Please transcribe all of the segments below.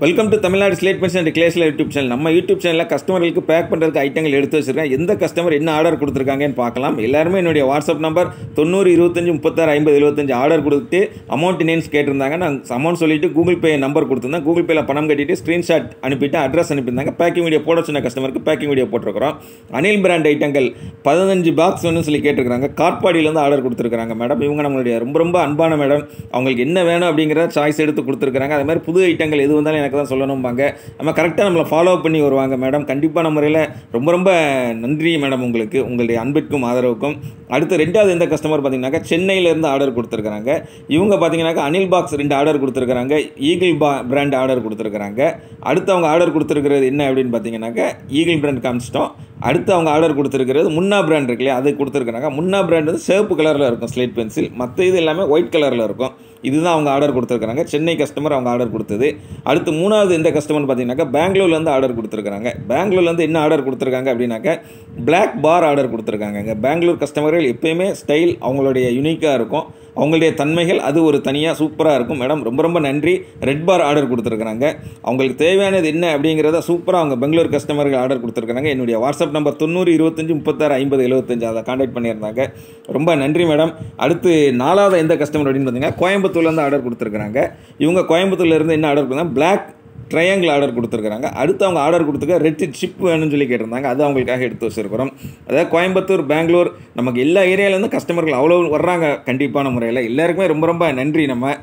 welcome to Tamil Nadu slate pension and கிளேஸ்ல YouTube channel நம்ம YouTube சேனலில் கஸ்டமர்களுக்கு பேக் பண்ணுறதுக்கு ஐட்டங்கள் எடுத்து வச்சிருக்கேன் எந்த கஸ்டமர் என்ன ஆர்டர் கொடுத்துருக்காங்கன்னு பார்க்கலாம் எல்லாருமே என்னுடைய வாட்ஸ்அப் நம்பர் தொண்ணூறு இருபத்தஞ்சு முப்பத்தாறு ஐம்பது எழுபத்தஞ்சு ஆர்டர் கொடுத்து அமௌண்ட் நேம்ஸ் கேட்டிருந்தாங்க நான் அமௌண்ட் சொல்லிட்டு கூகுள் பே நம்பர் கொடுத்துருந்தேன் கூகுள் பேல பணம் கட்டிட்டு ஸ்க்ரீன்ஷாட் அனுப்பிட்டு அட்ரஸ் அனுப்பியிருந்தாங்க பேக்கிங் வீடியோ போட சொன்ன கஸ்டமருக்கு பேக்கிங் வீடியோ போட்டிருக்கிறோம் அனில் பிராண்ட் ஐட்டங்கள் பதினஞ்சு பாக்ஸ் வேணும்னு சொல்லி கேட்டிருக்காங்க காட்பாடியிலேருந்து ஆர்டர் கொடுத்துருக்காங்க மேடம் இவங்க நம்மளுடைய ரொம்ப ரொம்ப அன்பான மேடம் அவங்களுக்கு என்ன வேணும் அப்படிங்கிற சாய்ஸ் எடுத்து கொடுத்துருக்காங்க அதே மாதிரி புது ஐட்டங்கள் எது வந்தாலும் எனக்கு தான் சொல்லணும்பாங்க நம்ம கரெக்டாக நம்மளை ஃபாலோ பண்ணி வருவாங்க மேடம் கண்டிப்பான முறையில் ரொம்ப ரொம்ப நன்றி மேடம் உங்களுக்கு உங்களுடைய அன்பிற்கும் ஆதரவுக்கும் அடுத்து ரெண்டாவது எந்த கஸ்டமர் பார்த்தீங்கன்னாக்கா சென்னையிலேருந்து ஆர்டர் கொடுத்துருக்காங்க இவங்க பார்த்தீங்கன்னாக்கா அனில் பாக்ஸ் ரெண்டு ஆர்டர் கொடுத்துருக்காங்க ஈகிள் பா பிராண்ட் ஆர்டர் கொடுத்துருக்காங்க அடுத்து அவங்க ஆர்டர் கொடுத்துருக்கிறது என்ன அப்படின்னு பார்த்தீங்கன்னாக்கா ஈகிள் பிராண்ட் காமிச்சிட்டோம் அடுத்து அவங்க ஆர்டர் கொடுத்துருக்கிறது முன்னா பிராண்ட் இருக்கு இல்லையா அது கொடுத்துருக்காங்க முன்னா பிராண்ட் வந்து சிவப்பு கலரில் இருக்கும் ஸ்லேட் பென்சில் மற்ற இது எல்லாமே ஒயிட் கலரில் இருக்கும் இதுதான் அவங்க ஆர்டர் கொடுத்துருக்காங்க சென்னை கஸ்டமர் அவங்க ஆர்டர் கொடுத்தது அடுத்து மூணாவது எந்த கஸ்டமர் பார்த்தீங்கன்னாக்கா பெங்களூர்லேருந்து ஆர்டர் கொடுத்துருக்காங்க பெங்களூர்லேருந்து என்ன ஆர்டர் கொடுத்துருக்காங்க அப்படின்னாக்கா பிளாக் பார் ஆர்டர் கொடுத்துருக்காங்க இங்கே பெங்களூர் கஸ்டமர்கள் எப்பயுமே ஸ்டைல் அவங்களுடைய யூனிக்காக இருக்கும் அவங்களுடைய தன்மைகள் அது ஒரு தனியாக சூப்பராக இருக்கும் மேடம் ரொம்ப ரொம்ப நன்றி ரெட் பார் ஆர்டர் கொடுத்துருக்குறாங்க அவங்களுக்கு தேவையானது என்ன அப்படிங்கிறத சூப்பராக அவங்க பெங்களூர் கஸ்டமர்கள் ஆர்டர் கொடுத்துருக்காங்க என்னுடைய வாட்ஸ்அப் நம்பர் தொண்ணூறு இருபத்தஞ்சி முப்பத்தாறு ஐம்பது எழுபத்தஞ்சு அதை காண்டாக்ட் பண்ணியிருந்தாங்க ரொம்ப நன்றி மேடம் அடுத்து நாலாவது எந்த கஸ்டமர் அப்படின்னு பார்த்தீங்கன்னா கோயம்புத்தூர்லேருந்து ஆர்டர் கொடுத்துருக்காங்க இவங்க கோயம்புத்தூர்லேருந்து என்ன ஆர்டர் கொடுத்தாங்க பிளாக் ட்ரையாங்கிள் ஆர்டர் கொடுத்துருக்காங்க அடுத்து அவங்க ஆர்டர் கொடுத்துருக்க ரெட் ஷிப் வேணும்னு சொல்லி கேட்டிருந்தாங்க அது அவங்களுக்காக எடுத்து வச்சுருக்கிறோம் அதாவது கோயம்புத்தூர் பெங்களூர் நமக்கு எல்லா ஏரியாவிலேருந்து கஸ்டமர்கள் அவ்வளோ வர்றாங்க கண்டிப்பான முறையில் எல்லாருக்குமே ரொம்ப ரொம்ப நன்றி நம்ம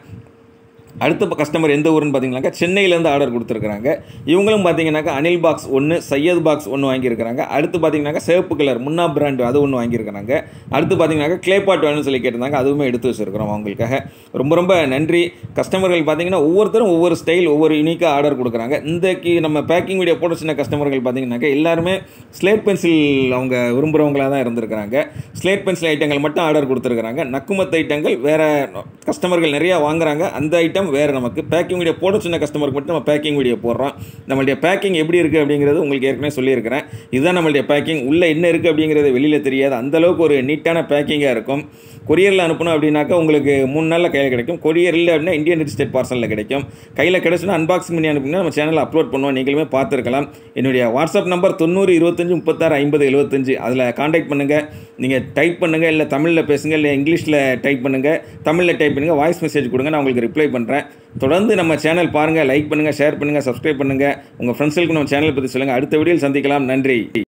அடுத்த கஸ்டமர் எந்த ஊருன்னு பார்த்தீங்கன்னாக்கா சென்னையிலேருந்து ஆர்டர் கொடுத்துருக்காங்க இவங்களும் பார்த்தீங்கன்னாக்கா அனில் பாக்ஸ் ஒன்று சையத் பாக்ஸ் ஒன்று வாங்கியிருக்கிறாங்க அடுத்து பார்த்தீங்கன்னாக்கா சிவப்பு கலர் முன்னா பிராண்ட் அது ஒன்று வாங்கியிருக்கிறாங்க அடுத்து பார்த்தீங்கன்னாக்கா கிளேபாட் வேணும்னு சொல்லி கேட்டிருந்தாங்க அதுவுமே எடுத்து வச்சுருக்கிறோம் அவங்களுக்காக ரொம்ப ரொம்ப நன்றி கஸ்டமர்கள் பார்த்தீங்கன்னா ஒவ்வொருத்தரும் ஒவ்வொரு ஸ்டைல் ஒவ்வொரு யூனிக்காக ஆர்டர் கொடுக்குறாங்க இன்றைக்கி நம்ம பேக்கிங் வீடியோ போட சின்ன கஸ்டமர்கள் பார்த்தீங்கன்னாக்கா எல்லாருமே ஸ்லேட் பென்சில் அவங்க விரும்புகிறவங்களாக தான் இருந்திருக்கிறாங்க ஸ்லேட் பென்சில் ஐட்டங்கள் மட்டும் ஆர்டர் கொடுத்துருக்குறாங்க நக்குமத் ஐட்டங்கள் வேறு கஸ்டமர்கள் நிறையா வாங்குறாங்க அந்த ஐட்டம் வேறு நமக்கு பேக்கிங் வீடியோ போட சொன்ன கஸ்டமருக்கு மட்டும் நம்ம பேக்கிங் வீடியோ போடுறோம் நம்மளுடைய பேக்கிங் எப்படி இருக்குது அப்படிங்கிறது உங்களுக்கு ஏற்கனவே சொல்லியிருக்கிறேன் இதுதான் நம்மளுடைய பேக்கிங் உள்ளே என்ன இருக்குது அப்படிங்கிறது வெளியில் தெரியாது அந்தளவுக்கு ஒரு நீட்டான பேக்கிங்காக இருக்கும் கொரியரில் அனுப்பணும் அப்படின்னாக்கா உங்களுக்கு மூணு நாளில் கையில் கிடைக்கும் கொரியர் இல்லை அப்படின்னா இந்தியன் ஸ்டேட் பார்சலில் கிடைக்கும் கையில் கிடச்சுன்னா அன்பாக்சிங் பண்ணி அனுப்புங்கன்னா நம்ம சேனலில் அப்லோட் பண்ணுவோம் நீங்களுமே பார்த்துருக்கலாம் என்னுடைய வாட்ஸ்அப் நம்பர் தொண்ணூறு இருபத்தஞ்சி முப்பத்தாறு ஐம்பது எழுபத்தஞ்சு அதில் காண்டாக்ட் பண்ணுங்கள் நீங்கள் டைப் பண்ணுங்கள் இல்லை தமிழில் பேசுங்க இல்லை இங்கிலீஷில் டைப் பண்ணுங்கள் தமிழில் டைப் பண்ணுங்கள் வாய்ஸ் மெசேஜ் கொடுங்க நான் உங்களுக்கு ரிப்ளை பண்ணுறேன் தொடர்ந்து நம்ம சேனல் பாருங்கள் லைக் பண்ணுங்கள் ஷேர் பண்ணுங்கள் சப்ஸ்கிரைப் பண்ணுங்கள் உங்கள் ஃப்ரெண்ட்ஸுக்கு நம்ம சேனல் பற்றி சொல்லுங்கள் அடுத்த வீடியோவில் சந்திக்கலாம் நன்றி